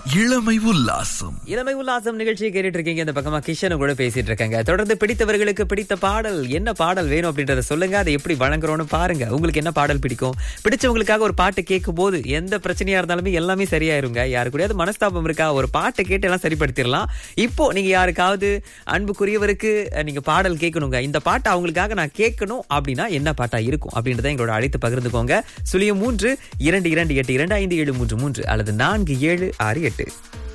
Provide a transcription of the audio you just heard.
இளமை உல்லாசம் இளமை உல்லாசம் நிகழ்ச்சியை கேட்டுட்டு இருக்கீங்க இந்த பக்கமா கிஷன் கூட பேசிட்டு இருக்காங்க தொடர்ந்து பிடித்தவர்களுக்கு பிடித்த பாடல் என்ன பாடல் வேணும் அப்படின்றத சொல்லுங்க அதை எப்படி வழங்குறோம்னு பாருங்க உங்களுக்கு என்ன பாடல் பிடிக்கும் பிடிச்சவங்களுக்காக ஒரு பாட்டு கேட்கும் போது எந்த பிரச்சனையா இருந்தாலுமே எல்லாமே சரியாயிருங்க யாரு கூடயாவது மனஸ்தாபம் இருக்கா ஒரு பாட்டை கேட்டு எல்லாம் சரிப்படுத்திடலாம் இப்போ நீங்க யாருக்காவது அன்புக்குரியவருக்கு அஹ், நீங்க பாடல் கேட்கணுங்க இந்த பாட்டை அவங்களுக்காக நான் கேட்கணும் அப்படின்னா என்ன பாட்டா இருக்கும் அப்படின்றத எங்களோட அழைத்து பகிர்ந்துக்கோங்க சுழியம் மூன்று இரண்டு இரண்டு எட்டு இரண்டு ஐந்து ஏழு மூன்று மூன்று அல்லது நான்கு ஏழு ஆறு எட்டு